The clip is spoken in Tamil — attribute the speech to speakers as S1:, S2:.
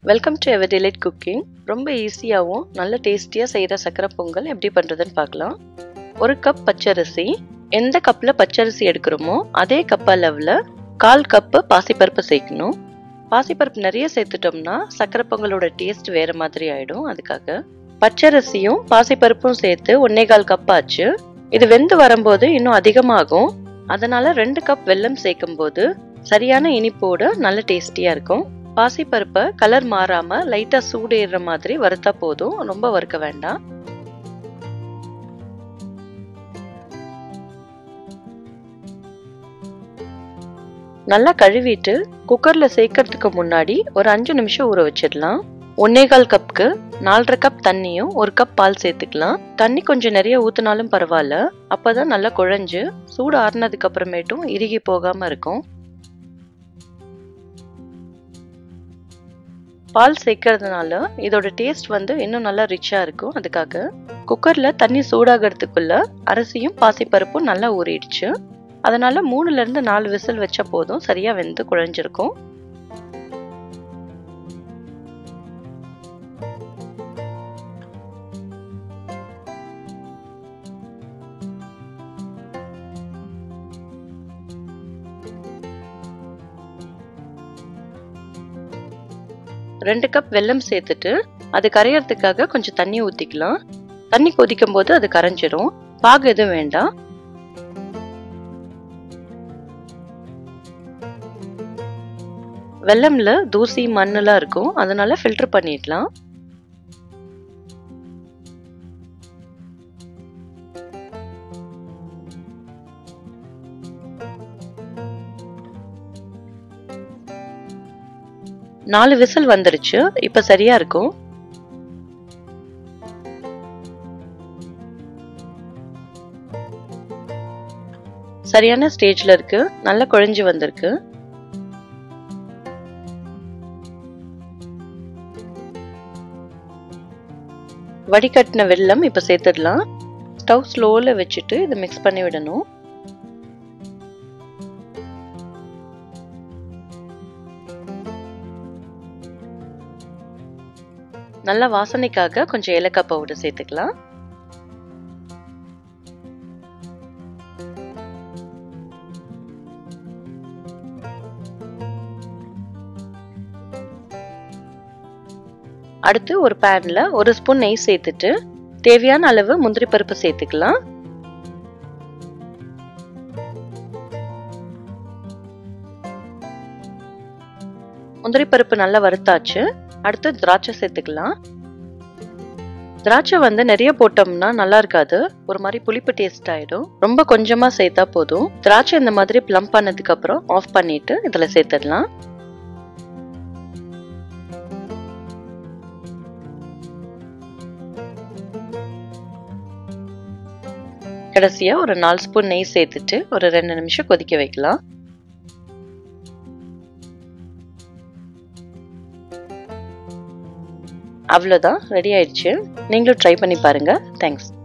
S1: welcome to ever delight cooking ரொம்ப ஈஸியாகவும் நல்ல டேஸ்டியாக செய்கிற சக்கரை பொங்கல் எப்படி பண்ணுறதுன்னு பார்க்கலாம் ஒரு கப் பச்சரிசி எந்த கப்பில் பச்சரிசி எடுக்கிறோமோ அதே கப் அளவில் கால் கப்பு பாசிப்பருப்பு சேர்க்கணும் பாசிப்பருப்பு நிறைய சேர்த்துட்டோம்னா சக்கரை பொங்கலோட டேஸ்ட் வேறு மாதிரி ஆகிடும் அதுக்காக பச்சரிசியும் பாசிப்பருப்பும் சேர்த்து ஒன்னே கால் கப் ஆச்சு இது வெந்து வரும்போது இன்னும் அதிகமாகும் அதனால ரெண்டு கப் வெல்லம் சேர்க்கும் போது சரியான இனிப்போட நல்ல டேஸ்டியா இருக்கும் பாசிப்பருப்பை கலர் மாறாம லைட்டா சூடேறுற மாதிரி வறுத்தா போதும் ரொம்ப வறுக்க வேண்டாம் நல்லா கழுவிட்டு குக்கர்ல சேர்க்கறதுக்கு முன்னாடி ஒரு அஞ்சு நிமிஷம் ஊற வச்சிடலாம் ஒன்னேகால் கப்புக்கு நாலரை கப் தண்ணியும் ஒரு கப் பால் சேர்த்துக்கலாம் தண்ணி கொஞ்சம் நிறைய ஊத்தினாலும் பரவாயில்ல அப்பதான் நல்லா குழஞ்சு சூடு ஆறுனதுக்கு அப்புறமேட்டும் இறுகி போகாம இருக்கும் பால் சேர்க்கறதுனால இதோட டேஸ்ட் வந்து இன்னும் நல்லா ரிச்சா இருக்கும் அதுக்காக குக்கர்ல தண்ணி சூடாகிறதுக்குள்ள அரிசியும் பாசிப்பருப்பும் நல்லா ஊறிடுச்சு அதனால மூணுல இருந்து நாலு விசில் வச்சா போதும் சரியா வெந்து குழஞ்சிருக்கும் ரெண்டு கப் வெல்லம் சேர்த்துட்டு அது கரையறதுக்காக கொஞ்சம் தண்ணி ஊற்றிக்கலாம் தண்ணி கொதிக்கும் போது அது கரைஞ்சிரும் பாகு எதுவும் வேண்டாம் வெள்ளம்ல தூசி மண்ணெல்லாம் இருக்கும் அதனால ஃபில்டர் பண்ணிடலாம் நாலு விசில் வந்துருச்சு இப்ப சரியா இருக்கும் சரியான ஸ்டேஜ்ல இருக்கு நல்லா குழஞ்சு வந்திருக்கு வடிகட்டின வெல்லம் இப்ப சேர்த்துடலாம் ஸ்டவ் ஸ்லோல வச்சுட்டு இதை மிக்ஸ் பண்ணி விடணும் நல்ல வாசனைக்காக கொஞ்சம் ஏலக்காய் பவுடர் சேர்த்துக்கலாம் அடுத்து ஒரு பேன்ல ஒரு ஸ்பூன் நெய் சேர்த்துட்டு தேவையான அளவு முந்திரி பருப்பு சேர்த்துக்கலாம் முந்திரி பருப்பு நல்லா வறுத்தாச்சு அடுத்து திராட்சை சேர்த்துக்கலாம் திராட்சை வந்து நிறைய போட்டோம்னா நல்லா இருக்காது ஒரு மாதிரி புளிப்பு டேஸ்ட் ஆயிடும் ரொம்ப கொஞ்சமா சேர்த்தா போதும் திராட்சை இந்த மாதிரி ப்ளம் பண்ணதுக்கு அப்புறம் ஆஃப் பண்ணிட்டு இதுல சேர்த்துடலாம் கடைசியா ஒரு நாலு ஸ்பூன் நெய் சேர்த்துட்டு ஒரு ரெண்டு நிமிஷம் கொதிக்க வைக்கலாம் அவ்வளோதான் ரெடி ஆயிடுச்சு நீங்களும் ட்ரை பண்ணி பாருங்க தேங்க்ஸ்